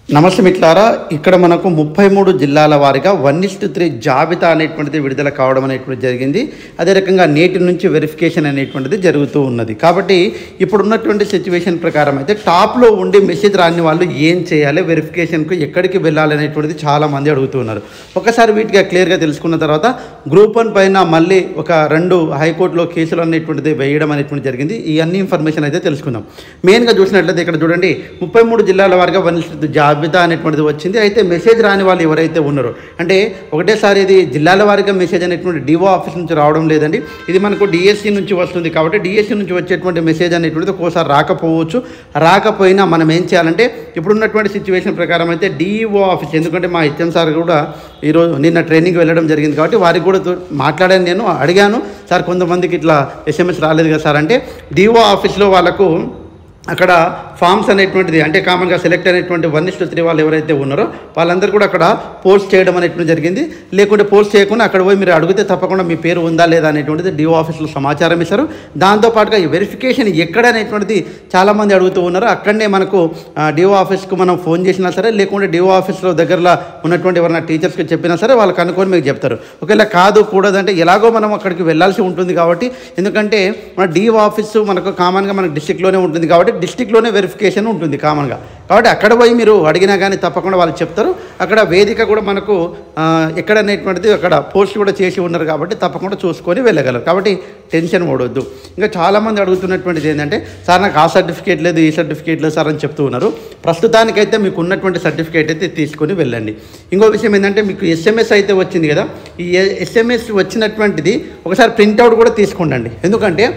నమస్తే మిట్లారా ఇక్కడ మనకు ముప్పై మూడు జిల్లాల వారీగా వన్ ఇస్టు త్రీ జాబితా అనేటువంటిది విడుదల కావడం అనేటువంటిది జరిగింది అదే రకంగా నేటి నుంచి వెరిఫికేషన్ అనేటువంటిది జరుగుతూ ఉన్నది కాబట్టి ఇప్పుడు ఉన్నటువంటి సిచ్యువేషన్ ప్రకారం అయితే టాప్లో ఉండి మెసేజ్ రాని వాళ్ళు ఏం చేయాలి వెరిఫికేషన్కు ఎక్కడికి వెళ్ళాలి అనేటువంటిది చాలా మంది అడుగుతూ ఉన్నారు ఒకసారి వీటిగా క్లియర్గా తెలుసుకున్న తర్వాత గ్రూప్ వన్ పైన మళ్ళీ ఒక రెండు హైకోర్టులో కేసులు అనేటువంటిది వేయడం అనేటువంటి జరిగింది ఈ అన్ని ఇన్ఫర్మేషన్ అయితే తెలుసుకుందాం మెయిన్గా చూసినట్లయితే ఇక్కడ చూడండి ముప్పై మూడు జిల్లాల వారిగా వన్ ఇస్టు జాబితా అనేటువంటిది వచ్చింది అయితే మెసేజ్ రాని వాళ్ళు ఎవరైతే ఉన్నారో అంటే ఒకటేసారి ఇది జిల్లాల వారీగా మెసేజ్ అనేటువంటి డివో ఆఫీస్ నుంచి రావడం లేదండి ఇది మనకు డిఎస్సి నుంచి వస్తుంది కాబట్టి డిఎస్సి నుంచి వచ్చేటువంటి మెసేజ్ అనేటువంటిది ఒక్కోసారి రాకపోవచ్చు రాకపోయినా మనం ఏం చేయాలంటే ఇప్పుడున్నటువంటి సిచ్యువేషన్ ప్రకారం అయితే డిఈఓ ఆఫీస్ ఎందుకంటే మా హెచ్ఎం సార్ కూడా ఈరోజు నిన్న ట్రైనింగ్కి వెళ్ళడం జరిగింది కాబట్టి వారికి కూడా తో- మాట్లాడాను నేను అడిగాను సార్ కొంతమందికి ఇట్లా ఎస్ఎంఎస్ రాలేదు కదా సార్ అంటే డిఓ ఆఫీస్లో వాళ్ళకు అక్కడ ఫామ్స్ అనేటువంటిది అంటే కామన్గా సెలెక్ట్ అయినటువంటి వన్ ఇస్టు త్రీ వాళ్ళు ఎవరైతే ఉన్నారో వాళ్ళందరూ కూడా అక్కడ పోస్ట్ చేయడం అనేటువంటి జరిగింది లేకుంటే పోస్ట్ చేయకుండా అక్కడ పోయి మీరు అడిగితే తప్పకుండా మీ పేరు ఉందా లేదా అనేటువంటిది డిఓ ఆఫీస్లో సమాచారం ఇస్తారు దాంతోపాటుగా ఈ వెరిఫికేషన్ ఎక్కడ అనేటువంటిది చాలామంది అడుగుతూ ఉన్నారు అక్కడనే మనకు డిఓ ఆఫీస్కు మనం ఫోన్ చేసినా సరే లేకుంటే డిఓ ఆఫీస్లో దగ్గరలో ఉన్నటువంటి ఎవరైనా టీచర్స్కి చెప్పినా సరే వాళ్ళు కనుక్కొని మీకు చెప్తారు ఒకవేళ కాదు కూడదంటే ఎలాగో మనం అక్కడికి వెళ్ళాల్సి ఉంటుంది కాబట్టి ఎందుకంటే మన డిఓ ఆఫీసు మనకు కామన్గా మనకు డిస్టిక్లోనే ఉంటుంది కాబట్టి డిస్టిక్లోనే వెరిఫికేషన్ ఉంటుంది కామన్గా కాబట్టి అక్కడ పోయి మీరు అడిగినా కానీ తప్పకుండా వాళ్ళు చెప్తారు అక్కడ వేదిక కూడా మనకు ఆ, ఎక్కడ అనేటువంటిది అక్కడ పోస్ట్ కూడా చేసి ఉన్నారు కాబట్టి తప్పకుండా చూసుకొని వెళ్ళగలరు కాబట్టి టెన్షన్ పడవద్దు ఇంకా చాలామంది అడుగుతున్నటువంటిది ఏంటంటే సార్ నాకు ఆ సర్టిఫికేట్ లేదు ఈ సర్టిఫికేట్ లేదు సార్ అని చెప్తూ ఉన్నారు ప్రస్తుతానికైతే మీకు ఉన్నటువంటి సర్టిఫికేట్ అయితే తీసుకొని వెళ్ళండి ఇంకో విషయం ఏంటంటే మీకు ఎస్ఎంఎస్ అయితే వచ్చింది కదా ఈ ఎస్ఎంఎస్ వచ్చినటువంటిది ఒకసారి ప్రింట్అవుట్ కూడా తీసుకోండి ఎందుకంటే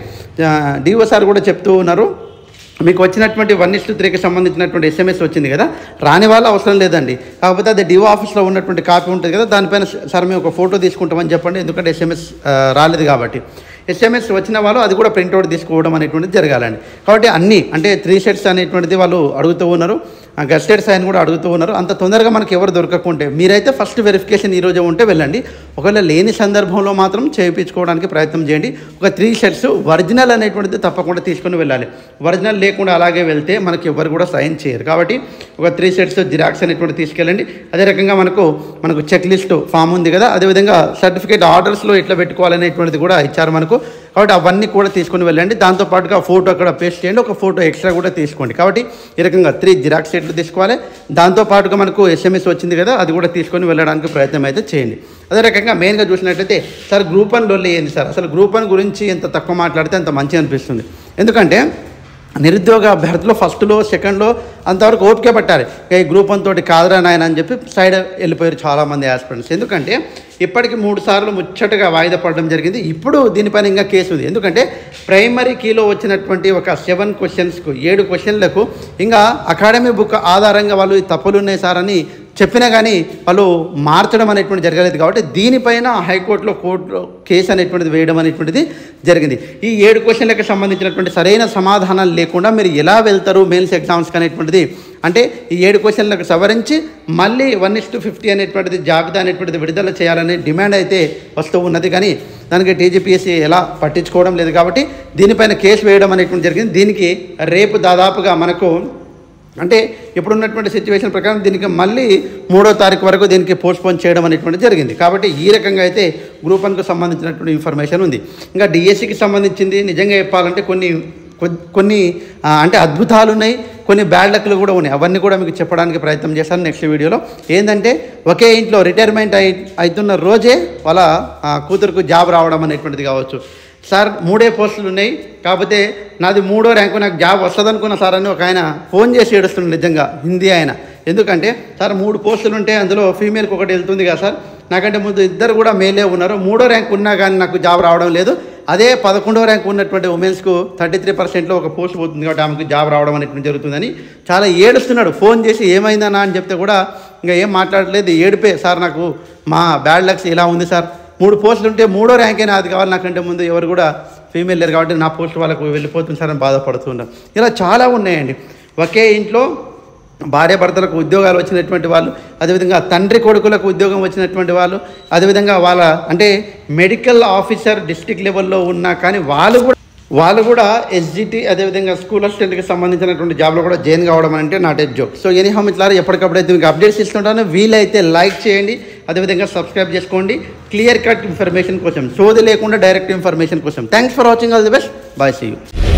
డిఓ సార్ కూడా చెప్తూ ఉన్నారు మీకు వచ్చినటువంటి వన్ ఇస్టు త్రీకి సంబంధించినటువంటి ఎస్ఎంఎస్ వచ్చింది కదా రాని వాళ్ళు అవసరం లేదండి కాకపోతే అది డిఓ ఆఫీస్లో ఉన్నటువంటి కాపీ ఉంటుంది కదా దానిపైన సార్ మేము ఒక ఫోటో తీసుకుంటామని చెప్పండి ఎందుకంటే ఎస్ఎంఎస్ రాలేదు కాబట్టి ఎస్ఎంఎస్ వచ్చిన వాళ్ళు అది కూడా ప్రింట్అవుట్ తీసుకోవడం అనేటువంటిది జరగాలండి కాబట్టి అన్నీ అంటే త్రీ సెట్స్ అనేటువంటిది వాళ్ళు అడుగుతూ ఉన్నారు గస్టెడ్ సైన్ కూడా అడుగుతూ ఉన్నారు అంత తొందరగా మనకి ఎవరు దొరకకుంటే మీరైతే ఫస్ట్ వెరిఫికేషన్ ఈ రోజే ఉంటే వెళ్ళండి ఒకవేళ లేని సందర్భంలో మాత్రం చేయించుకోవడానికి ప్రయత్నం చేయండి ఒక త్రీ షర్ట్స్ ఒరిజినల్ అనేటువంటిది తప్పకుండా తీసుకొని వెళ్ళాలి ఒరిజినల్ లేకుండా అలాగే వెళ్తే మనకి ఎవరు కూడా సైన్ చేయరు కాబట్టి ఒక త్రీ షర్ట్స్ జిరాక్స్ అనేటువంటి తీసుకెళ్ళండి అదే రకంగా మనకు మనకు చెక్ లిస్ట్ ఫామ్ ఉంది కదా అదేవిధంగా సర్టిఫికేట్ ఆర్డర్స్లో ఎట్లా పెట్టుకోవాలనేటువంటిది కూడా ఇచ్చారు మనకు కాబట్టి అవన్నీ కూడా తీసుకొని వెళ్ళండి దాంతోపాటుగా ఫోటో అక్కడ పేస్ట్ చేయండి ఒక ఫోటో ఎక్స్ట్రా కూడా తీసుకోండి కాబట్టి ఈ రకంగా త్రీ జిరాక్స్ సెట్లు తీసుకోవాలి దాంతోపాటుగా మనకు ఎస్ఎంఎస్ వచ్చింది కదా అది కూడా తీసుకొని వెళ్ళడానికి ప్రయత్నం అయితే చేయండి అదే రకంగా మెయిన్గా చూసినట్లయితే సార్ గ్రూప్ వన్ లొల్లి ఏంది సార్ అసలు గ్రూప్ వన్ గురించి ఎంత తక్కువ మాట్లాడితే అంత మంచి అనిపిస్తుంది ఎందుకంటే నిరుద్యోగ అభ్యర్థులు ఫస్ట్లో సెకండ్లో అంతవరకు ఓపిక పట్టారు ఇక ఈ గ్రూప్ వన్ తోటి కాదురా నాయన అని చెప్పి సైడ్ వెళ్ళిపోయారు చాలామంది ఆస్పిరెంట్స్ ఎందుకంటే ఇప్పటికి మూడు సార్లు ముచ్చటగా వాయిదా పడడం జరిగింది ఇప్పుడు దీనిపైన ఇంకా కేసు ఉంది ఎందుకంటే ప్రైమరీ కీలో వచ్చినటువంటి ఒక సెవెన్ క్వశ్చన్స్కు ఏడు క్వశ్చన్లకు ఇంకా అకాడమీ బుక్ ఆధారంగా వాళ్ళు ఈ తప్పులు ఉన్నాయి సార్ అని చెప్పినా కానీ వాళ్ళు మార్చడం అనేటువంటి జరగలేదు కాబట్టి దీనిపైన హైకోర్టులో కోర్టులో కేసు అనేటువంటిది వేయడం అనేటువంటిది జరిగింది ఈ ఏడు క్వశ్చన్లకు సంబంధించినటువంటి సరైన సమాధానాలు లేకుండా మీరు ఎలా వెళ్తారు మెయిన్స్ ఎగ్జామ్స్కి అనేటువంటిది అంటే ఈ ఏడు క్వశ్చన్లకు సవరించి మళ్ళీ వన్ ఇస్ టు ఫిఫ్టీ అనేటువంటిది జాబితా అనేటువంటిది విడుదల చేయాలనే డిమాండ్ అయితే వస్తూ ఉన్నది కానీ దానికి టీజీపీఎస్సీ ఎలా పట్టించుకోవడం లేదు కాబట్టి దీనిపైన కేసు వేయడం అనేటువంటి జరిగింది దీనికి రేపు దాదాపుగా మనకు అంటే ఇప్పుడున్నటువంటి సిచ్యువేషన్ ప్రకారం దీనికి మళ్ళీ మూడో తారీఖు వరకు దీనికి పోస్ట్పోన్ చేయడం అనేటువంటి జరిగింది కాబట్టి ఈ రకంగా అయితే గ్రూప్ వన్కు సంబంధించినటువంటి ఇన్ఫర్మేషన్ ఉంది ఇంకా డిఎస్సికి సంబంధించింది నిజంగా చెప్పాలంటే కొన్ని కొ- కొన్ని ఆ, అంటే అద్భుతాలు ఉన్నాయి కొన్ని బ్యాడ్ లక్లు కూడా ఉన్నాయి అవన్నీ కూడా మీకు చెప్పడానికి ప్రయత్నం చేస్తాను నెక్స్ట్ వీడియోలో ఏంటంటే ఒకే ఇంట్లో రిటైర్మెంట్ అయి అవుతున్న రోజే వాళ్ళ ఆ, కూతురుకు జాబ్ రావడం అనేటువంటిది కావచ్చు సార్ మూడే పోస్టులు ఉన్నాయి కాకపోతే నాది మూడో ర్యాంకు నాకు జాబ్ వస్తుంది అనుకున్న సార్ అని ఒక ఆయన ఫోన్ చేసి ఏడుస్తున్నాడు నిజంగా హిందీ ఆయన ఎందుకంటే సార్ మూడు పోస్టులు ఉంటే అందులో ఫీమేల్కి ఒకటి వెళ్తుంది కదా సార్ నాకంటే ముందు ఇద్దరు కూడా మేలే ఉన్నారు మూడో ర్యాంక్ ఉన్నా కానీ నాకు జాబ్ రావడం లేదు అదే పదకొండో ర్యాంక్ ఉన్నటువంటి ఉమెన్స్కు థర్టీ త్రీ పర్సెంట్లో ఒక పోస్ట్ పోతుంది కాబట్టి ఆమెకు జాబ్ రావడం అనేటువంటి జరుగుతుందని చాలా ఏడుస్తున్నాడు ఫోన్ చేసి ఏమైందన్నా అని చెప్తే కూడా ఇంకా ఏం మాట్లాడలేదు ఏడిపే సార్ నాకు మా బ్యాడ్ లక్స్ ఇలా ఉంది సార్ మూడు పోస్టులు ఉంటే మూడో ర్యాంకే నాది కావాలి నాకంటే ముందు ఎవరు కూడా ఫీమేల్ లేరు కాబట్టి నా పోస్ట్ వాళ్ళకు వెళ్ళిపోతుంది సార్ అని బాధపడుతున్నారు ఇలా చాలా ఉన్నాయండి ఒకే ఇంట్లో భార్య భర్తలకు ఉద్యోగాలు వచ్చినటువంటి వాళ్ళు అదేవిధంగా తండ్రి కొడుకులకు ఉద్యోగం వచ్చినటువంటి వాళ్ళు అదేవిధంగా వాళ్ళ అంటే మెడికల్ ఆఫీసర్ డిస్టిక్ లెవెల్లో ఉన్నా కానీ వాళ్ళు కూడా వాళ్ళు కూడా ఎస్జిటి అదేవిధంగా స్కూల్ అసిస్టెంట్కి సంబంధించినటువంటి జాబ్లో కూడా జాయిన్ కావడం అంటే not a joke so any home ఇట్లా ఎప్పటికప్పుడు అయితే మీకు అప్డేట్స్ ఇస్తుంటాను వీలైతే లైక్ చేయండి అదేవిధంగా సబ్స్క్రైబ్ చేసుకోండి క్లియర్ కట్ ఇన్ఫర్మేషన్ కోసం సోది లేకుండా డైరెక్ట్ ఇన్ఫర్మేషన్ కోసం thanks for watching all the best bye see you